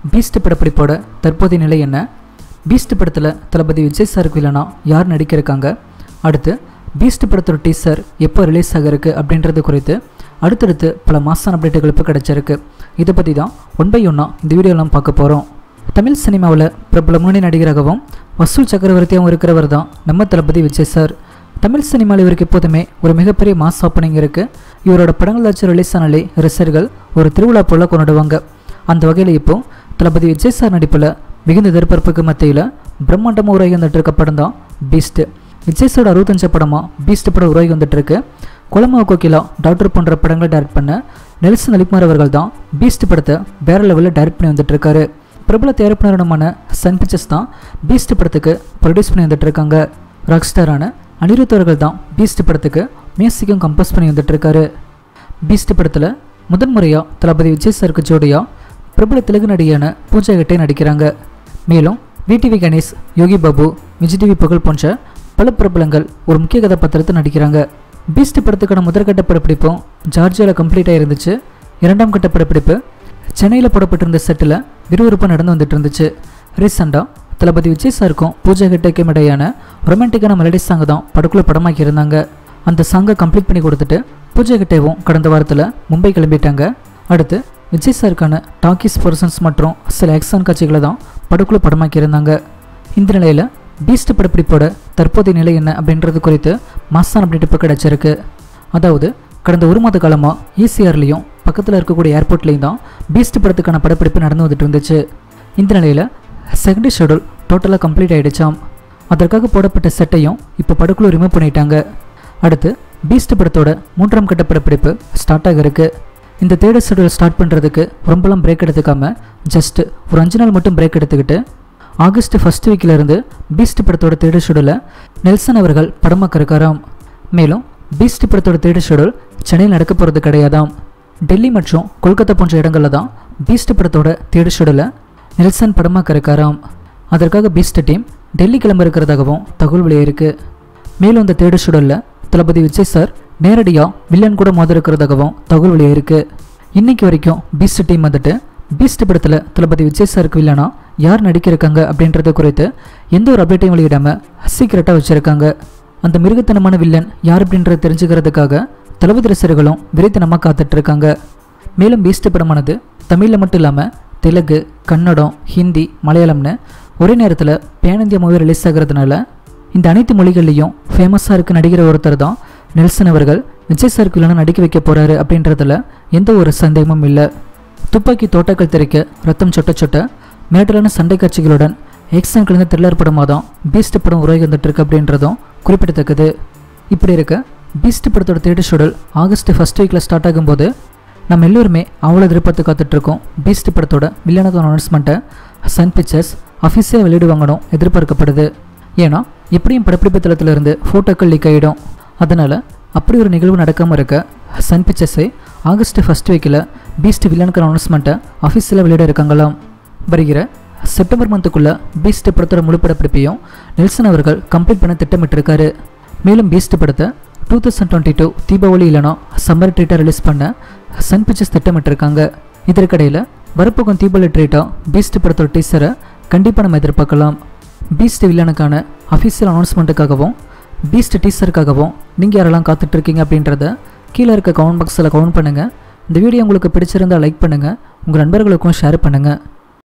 Beast படப்பிடிப்போட தற்போதைய நிலை என்ன பீஸ்ட் படத்தில் தளபதி விஜய் சாருக்கு இல்லைனா யார் நடிக்கிறக்காங்க அடுத்து பீஸ்ட் படத்தோட டீசர் எப்போ ரிலீஸ் ஆக இருக்கு அப்படின்றது குறித்து அடுத்தடுத்து பல மாசான அப்டேட்டுகள் இப்போ கிடச்சிருக்கு இதை பற்றி தான் ஒன் பை ஒன்னாக இந்த வீடியோலாம் பார்க்க போகிறோம் தமிழ் சினிமாவில் பிரபல முன்னணி நடிகராகவும் வசூல் சக்கரவர்த்தியாகவும் இருக்கிறவர் தான் நம்ம தளபதி விஜய் சார் தமிழ் சினிமாவில் இவருக்கு எப்போதுமே ஒரு மிகப்பெரிய மாஸ் ஓப்பனிங் இருக்குது இவரோட படங்கள் ஆச்சு ரிலீஸ் ஆனாலே ரசிகர்கள் ஒரு திருவிழா போல் கொண்டாடுவாங்க அந்த வகையில் இப்போ தளபதி விஜய் சார் நடிப்பில் மிகுந்த எதிர்பார்ப்புக்கு மத்தியில் பிரம்மாண்டமாக உருவாகி வந்துட்டு இருக்க படம் தான் பீஸ்ட் விஜய் சாரோட அறுபத்தஞ்சு படமாக பீஸ்ட் படம் உருவாகி வந்துட்டு இருக்கு குளமா கோகிலா டாக்டர் போன்ற படங்களை டைரக்ட் பண்ண நெல்சன் அலிகுமார் அவர்கள் தான் பீஸ்ட் படத்தை வேற லெவலில் டைரக்ட் பண்ணி வந்துட்டு இருக்காரு பிரபல தயாரிப்பு நிறுவனமான சன் பிக்சர்ஸ் தான் பீஸ்ட் படத்துக்கு ப்ரொடியூஸ் பண்ணி வந்துட்டு இருக்காங்க ராக் ஸ்டாரான அனிருத் அவர்கள் தான் பீஸ்ட் படத்துக்கு மியூசிக்கும் கம்போஸ் பண்ணி வந்துட்டு இருக்காரு பீஸ்ட் படத்தில் முதன்முறையாக தளபதி விஜய் சாருக்கு ஜோடியாக பிரபல தெலுங்கு நடிகையான பூஜா ஹெட்டே நடிக்கிறாங்க மேலும் விடிவி கணேஷ் யோகி பாபு விஜய் டிவி புகழ் போன்ற பல பிரபலங்கள் ஒரு முக்கிய கதாபாத்திரத்தை நடிக்கிறாங்க பீஸ்ட் படத்துக்கான முதற்கட்ட படப்பிடிப்பும் ஜார்ஜியாவில் கம்ப்ளீட்டாக இருந்துச்சு இரண்டாம் கட்ட படப்பிடிப்பு சென்னையில் போடப்பட்டிருந்த செட்டில் விறுவிறுப்பாக நடந்து வந்துட்டு இருந்துச்சு ரீசெண்டாக தளபதி விஜய் சாருக்கும் பூஜா ஹெட்டேக்கும் இடையான ரொமான்டிக்கான மெலடி சாங் தான் படக்குள்ள படமாக்கி இருந்தாங்க அந்த சாங்கை கம்ப்ளீட் பண்ணி கொடுத்துட்டு பூஜா ஹெட்டேவும் கடந்த வாரத்தில் மும்பை கிளம்பிட்டாங்க அடுத்து விஜய் சாருக்கான டாக்கிஸ் பர்சன்ஸ் மற்றும் சில ஆக்ஷன் காட்சிகளை தான் படக்குள்ள படமாக்கி இருந்தாங்க இந்த நிலையில் பீஸ்ட் படப்பிடிப்போட தற்போதைய நிலை என்ன அப்படின்றது குறித்து மாசான அப்டேட் இப்போ கிடச்சிருக்கு அதாவது கடந்த ஒரு மாத காலமாக ஈசிஆர்லேயும் பக்கத்தில் இருக்கக்கூடிய ஏர்போர்ட்லேயும் தான் பீஸ்ட் படத்துக்கான படப்பிடிப்பு நடந்து வந்துட்டு இருந்துச்சு இந்த நிலையில் செகண்ட் ஷெடியூல் டோட்டலாக கம்ப்ளீட் ஆகிடுச்சாம் அதற்காக போடப்பட்ட செட்டையும் இப்போ படக்குள்ள ரிமூவ் பண்ணிட்டாங்க அடுத்து பீஸ்ட் படத்தோட மூன்றாம் கட்ட படப்பிடிப்பு ஸ்டார்ட் ஆக இருக்கு இந்த தேர்ட் ஷெடியூல் ஸ்டார்ட் பண்ணுறதுக்கு ரொம்பலாம் பிரேக் எடுத்துக்காம ஜஸ்ட் ஒரு அஞ்சு நாள் மட்டும் பிரேக் எடுத்துக்கிட்டு ஆகஸ்ட் ஃபர்ஸ்ட் வீக்கிலிருந்து பீஸ்ட் படத்தோட தேர்ட் ஷெடியூலை நெல்சன் அவர்கள் படமாக்க இருக்காராம் மேலும் பீஸ்ட் படத்தோட தேர்ட் ஷெடியூல் சென்னையில் நடக்க போகிறது கிடையாதாம் டெல்லி மற்றும் கொல்கத்தா போன்ற இடங்களில் தான் பீஸ்ட் படத்தோட தேர்ட் ஷெடியூலை நெல்சன் படமாக்க இருக்காராம் அதற்காக பீஸ்ட் டீம் டெல்லி கிளம்ப இருக்கிறதாகவும் தகவல் வெளியாயிருக்கு மேலும் இந்த தேர்ட் ஷெடியூலில் தளபதி விஜய் சார் நேரடியாக வில்லன் கூட மோத இருக்கிறதாகவும் தகவல் வெளியாயிருக்கு இன்னைக்கு வரைக்கும் பீஸ்ட் டீம் வந்துட்டு பீஸ்ட் படத்தில் தளபதி விஜய் சாருக்கு வில்லனா யார் நடிக்கிருக்காங்க அப்படின்றத குறித்து எந்த ஒரு அப்டேட்டையும் வெளியிடாமல் சீக்கிரட்டாக வச்சுருக்காங்க அந்த மிருகத்தனமான வில்லன் யார் அப்படின்றத தெரிஞ்சுக்கிறதுக்காக தளபதி ரசிகர்களும் விரைத்தனமாக காத்துட்ருக்காங்க மேலும் பீஸ்ட் படமானது தமிழில் மட்டும் இல்லாமல் தெலுங்கு கன்னடம் ஹிந்தி மலையாளம்னு ஒரே நேரத்தில் பேனந்திய மூவி ரிலீஸ் ஆகிறதுனால இந்த அனைத்து மொழிகள்லையும் ஃபேமஸாக இருக்க நடிகர் ஒருத்தர் தான் நெல்சன் அவர்கள் விஜய் சாருக்கு இல்லைனா நடிக்க வைக்க போகிறாரு அப்படின்றதுல எந்த ஒரு சந்தேகமும் இல்லை துப்பாக்கி தோட்டங்கள் தெரிக்க ரத்தம் சொட்ட சொட்ட மிரட்டலான சண்டை காட்சிகளுடன் எக்ஸன் கலந்த த்ரில்லர் படமாக தான் பீஸ்ட் படம் உருவாகி வந்துட்டு இருக்கு அப்படின்றதும் குறிப்பிடத்தக்கது இப்படி இருக்க பீஸ்ட் படத்தோட தேர்ட் ஷெடியூல் ஆகஸ்ட் ஃபர்ஸ்ட் வீக்கில் ஸ்டார்ட் ஆகும்போது நம்ம எல்லோருமே அவ்வளோ எதிர்பார்த்து காத்துட்ருக்கோம் பீஸ்ட் படத்தோட வில்லனக்கான அனௌன்ஸ்மெண்ட்டை சன் பிக்சர்ஸ் அஃபீஸியாக வெளியிடுவாங்கன்னு எதிர்பார்க்கப்படுது ஏன்னா எப்படியும் படப்பிடிப்பு தளத்திலிருந்து ஃபோட்டோக்கள் லீக் ஆகிடும் அதனால் அப்படி ஒரு நிகழ்வு நடக்காமல் இருக்க சன் பிக்சர்ஸை ஆகஸ்ட் ஃபர்ஸ்ட் வீக்கில் பீஸ்ட் வில்லனுக்கான அனௌன்ஸ்மெண்ட்டை அஃபீஸில் வெளியிட இருக்காங்களாம் வருகிற செப்டம்பர் மந்த்துக்குள்ளே பீஸ்ட் படத்தோட முழு படப்பிடிப்பையும் நெல்சன் அவர்கள் கம்ப்ளீட் பண்ண திட்டமிட்டிருக்காரு மேலும் பீஸ்ட் படத்தை two thousand twenty two Deepavali இல்லைனா சம்மர் ட்ரீட்டாக ரிலீஸ் பண்ண சன் பிக்சர்ஸ் திட்டமிட்டிருக்காங்க இதற்கிடையில் வரப்போகும் தீபாவளி ட்ரீட்டாக பீஸ்ட் படத்தோட டீசரை கண்டிப்பாக நம்ம எதிர்பார்க்கலாம் பீஸ்ட் வில்லனுக்கான அஃபீஷியல் அனௌன்ஸ்மெண்ட்டுக்காகவும் பீஸ்ட் டீசருக்காகவும் நீங்கள் யாரெல்லாம் காத்துட்ருக்கீங்க அப்படின்றத கீழே இருக்க கமெண்ட் பாக்ஸில் கமெண்ட் பண்ணுங்கள் இந்த வீடியோ உங்களுக்கு பிடிச்சிருந்தால் லைக் பண்ணுங்கள் உங்கள் நண்பர்களுக்கும் ஷேர் பண்ணுங்கள்